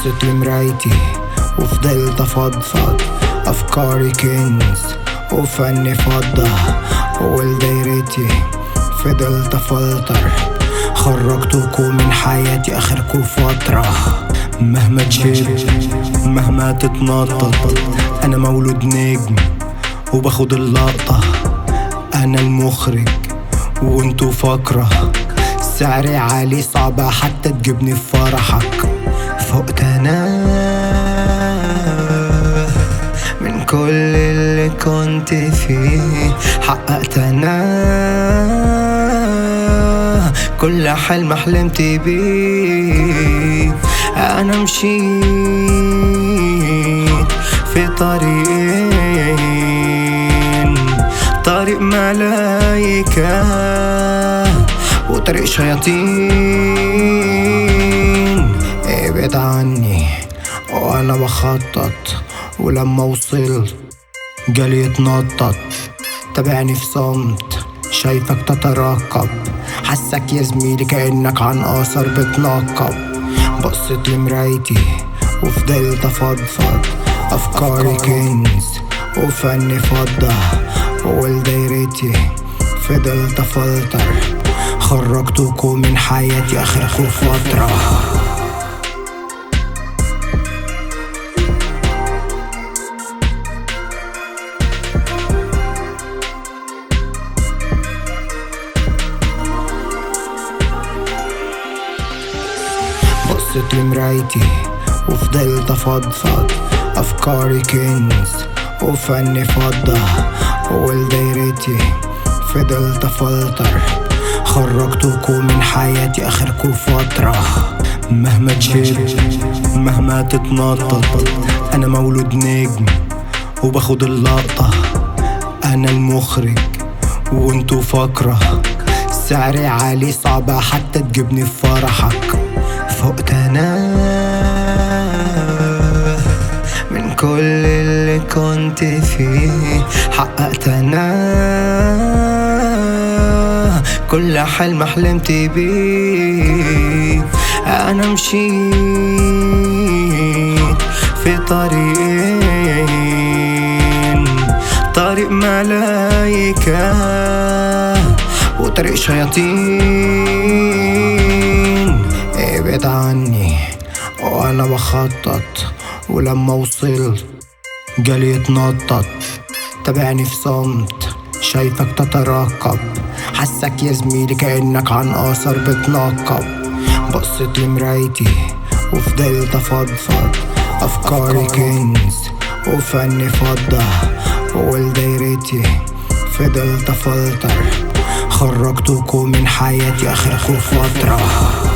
بصيت لمرايتي وفضلت افضفض افكاري كنز وفني فضة ولدايرتي فضلت افلتر خرجتكوا من حياتي اخركوا فترة مهما تشد مهما تتنطط انا مولود نجم وباخد اللقطة انا المخرج وانتو فقرة سعري عالي صعبة حتى تجيبني في فرحك فقت انا من كل اللي كنت فيه حققت انا كل حلم حلمت بيه انا مشيت في طريقين طريق ملايكة وطريق شياطين ابعد عني وانا بخطط ولما وصلت جالي يتنطط تابعني في صمت شايفك تترقب حسك يا زميلي كأنك عن آثار بتنقب بصيت لمرايتي وفضلت افضفض افكاري كنز وفني فضة ولدايرتي فضلت افلتر خرجتكوا من حياتي اخركوا فترة بصيت لمرايتي وفضلت افضفض افكاري كنز وفني فضة ولدايرتي فضلت افلتر خرجتكوا من حياتي اخركوا فترة مهما تشد مهما تتنطط انا مولود نجم وباخد اللقطة انا المخرج وانتو فقرة سعري عالي صعبة حتى تجيبني في فرحك فقت انا من كل اللي كنت فيه حققت انا كل حلم حلمت بيه انا مشيت في طريقين طريق ملايكة وطريق شياطين ابعد عني وانا بخطط ولما وصلت جالي يتنطط تابعني في صمت شايفك تترقب حسك يا زميلي كأنك عن آثار بتنقب بصيت لمرايتي وفضلت افضفض افكاري كنز وفني فضة ولدايرتي فضلت افلتر خرجتكوا من حياتي اخركوا فترة